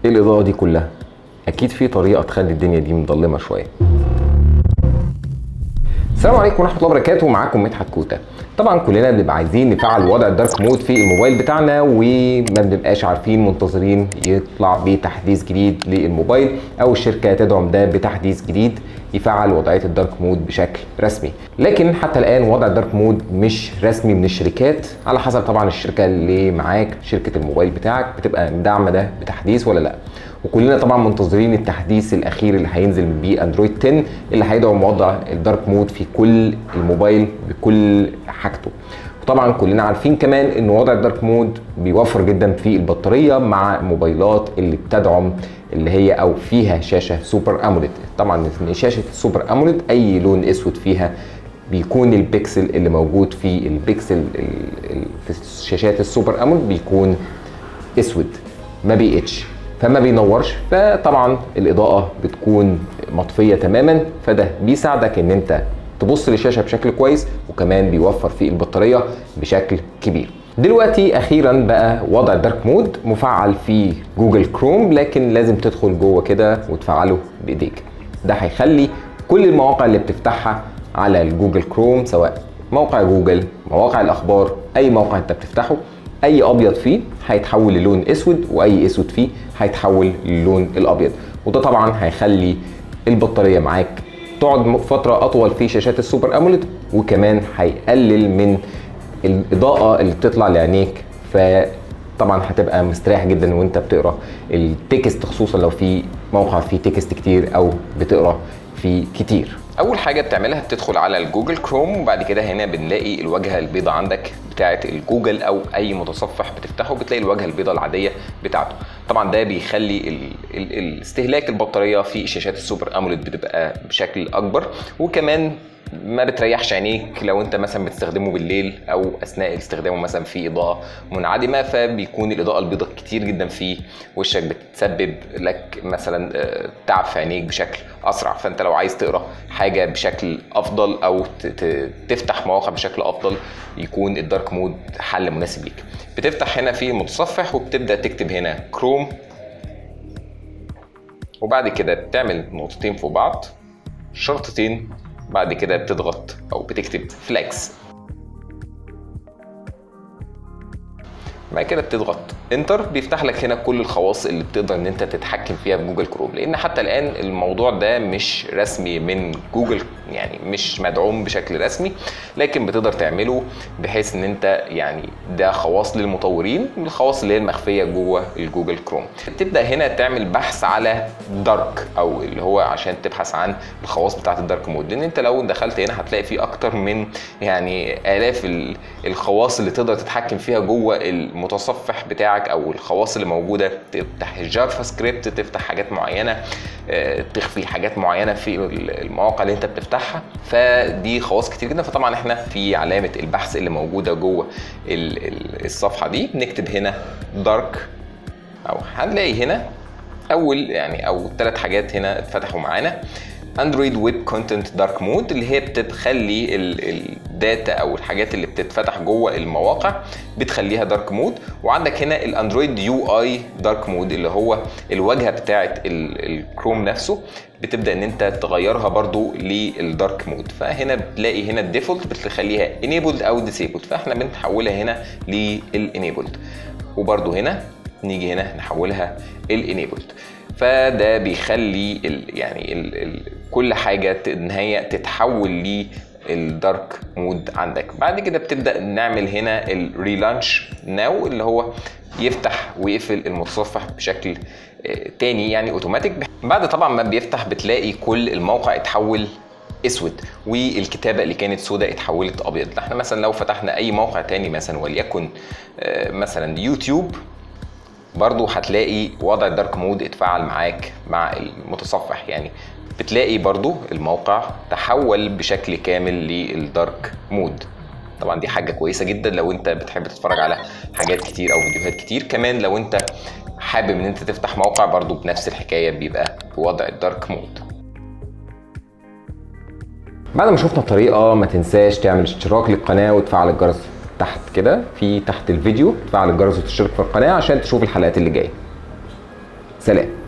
ايه الاضاءه دي كلها اكيد في طريقه تخلي الدنيا دي مظلمه شويه السلام عليكم ورحمه الله وبركاته معاكم مدحت كوتا طبعا كلنا بنبقى عايزين نفعل وضع الدارك مود في الموبايل بتاعنا وما بنبقاش عارفين منتظرين يطلع بتحديث جديد للموبايل او الشركه تدعم ده بتحديث جديد يفعل وضعيه الدارك مود بشكل رسمي لكن حتى الان وضع الدارك مود مش رسمي من الشركات على حسب طبعا الشركه اللي معاك شركه الموبايل بتاعك بتبقى مدعمه ده بتحديث ولا لا وكلنا طبعا منتظرين التحديث الاخير اللي هينزل بيه اندرويد 10 اللي هيدعم وضع الدارك مود في كل الموبايل بكل حاجته وطبعا كلنا عارفين كمان ان وضع الدارك مود بيوفر جدا في البطاريه مع موبايلات اللي بتدعم اللي هي او فيها شاشه سوبر اموليد طبعا شاشه السوبر اموليد اي لون اسود فيها بيكون البكسل اللي موجود في البكسل في شاشات السوبر اموليد بيكون اسود ما بيقتش فما بينورش فطبعا الاضاءه بتكون مطفيه تماما فده بيساعدك ان انت تبص للشاشه بشكل كويس وكمان بيوفر في البطاريه بشكل كبير دلوقتي اخيرا بقى وضع الدارك مود مفعل في جوجل كروم لكن لازم تدخل جوه كده وتفعله بايديك ده هيخلي كل المواقع اللي بتفتحها على الجوجل كروم سواء موقع جوجل مواقع الاخبار اي موقع انت بتفتحه اي ابيض فيه هيتحول للون اسود واي اسود فيه هيتحول للون الابيض وده طبعا هيخلي البطاريه معاك تقعد فتره اطول في شاشات السوبر اموليد وكمان هيقلل من الاضاءه اللي بتطلع لعينيك فطبعا هتبقى مستريح جدا وانت بتقرا التكست خصوصا لو في موقع فيه تكست كتير او بتقرا فيه كتير اول حاجه بتعملها بتدخل على الجوجل كروم وبعد كده هنا بنلاقي الواجهه البيضاء عندك بتاعه الجوجل او اي متصفح بتفتحه بتلاقي الواجهه البيضاء العاديه بتاعته طبعا ده بيخلي ال ال الاستهلاك البطاريه في شاشات السوبر اموليد بتبقى بشكل اكبر وكمان ما بتريحش عينيك لو انت مثلا بتستخدمه بالليل او اثناء استخدامه مثلا في اضاءه منعدمه فبيكون الاضاءه البيضاء كتير جدا في وشك بتسبب لك مثلا تعب في عينيك بشكل اسرع فانت لو عايز تقرا حاجه بشكل افضل او تفتح مواقع بشكل افضل يكون الدارك مود حل مناسب ليك بتفتح هنا في المتصفح وبتبدا تكتب هنا كروم وبعد كده بتعمل نقطتين فوق بعض شرطتين بعد كده بتضغط او بتكتب فليكس بعد كده بتضغط انتر بيفتح لك هنا كل الخواص اللي بتقدر ان انت تتحكم فيها في جوجل كروم لان حتى الان الموضوع ده مش رسمي من جوجل يعني مش مدعوم بشكل رسمي لكن بتقدر تعمله بحيث ان انت يعني ده خواص للمطورين من الخواص اللي هي المخفيه جوه الجوجل كروم تبدا هنا تعمل بحث على دارك او اللي هو عشان تبحث عن الخواص بتاعه الدارك مود لان انت لو دخلت هنا هتلاقي في اكتر من يعني الاف الخواص اللي تقدر تتحكم فيها جوه المتصفح بتاعك او الخواص اللي موجوده تفتح الجافا سكريبت تفتح حاجات معينه تخفي حاجات معينه في المواقع اللي انت بتفتحها فدي خواص كتير جدا فطبعا احنا في علامه البحث اللي موجوده جوه الصفحه دي بنكتب هنا دارك او هنلاقي هنا اول يعني او ثلاث حاجات هنا اتفتحوا معانا اندرويد ويب كونتنت دارك مود اللي هي بتخلي الداتا او الحاجات اللي بتتفتح جوه المواقع بتخليها دارك مود وعندك هنا الاندرويد يو اي دارك مود اللي هو الواجهه بتاعه الكروم نفسه بتبدا ان انت تغيرها برضو للدارك مود فهنا بتلاقي هنا الديفولت بتخليها enabled او disabled فاحنا بنحولها هنا للانيبلد وبرضو هنا نيجي هنا نحولها الانيبلد فده بيخلي ال يعني ال ال كل حاجه ان هي تتحول للدارك مود عندك بعد كده بتبدا نعمل هنا الريلانش ناو اللي هو يفتح ويقفل المتصفح بشكل تاني يعني اوتوماتيك بعد طبعا ما بيفتح بتلاقي كل الموقع اتحول اسود والكتابه اللي كانت سوداء اتحولت ابيض احنا مثلا لو فتحنا اي موقع تاني مثلا وليكن مثلا يوتيوب برضو هتلاقي وضع الدارك مود اتفعل معاك مع المتصفح يعني بتلاقي برضو الموقع تحول بشكل كامل للدارك مود طبعا دي حاجة كويسة جدا لو انت بتحب تتفرج على حاجات كتير او فيديوهات كتير كمان لو انت حابب ان انت تفتح موقع برضو بنفس الحكاية بيبقى بوضع الدارك مود بعد ما شفنا الطريقة ما تنساش تعمل اشتراك للقناة وتفعل الجرس تحت كده في تحت الفيديو تفعل الجرس وتشترك في القناة عشان تشوف الحلقات اللي جاية سلام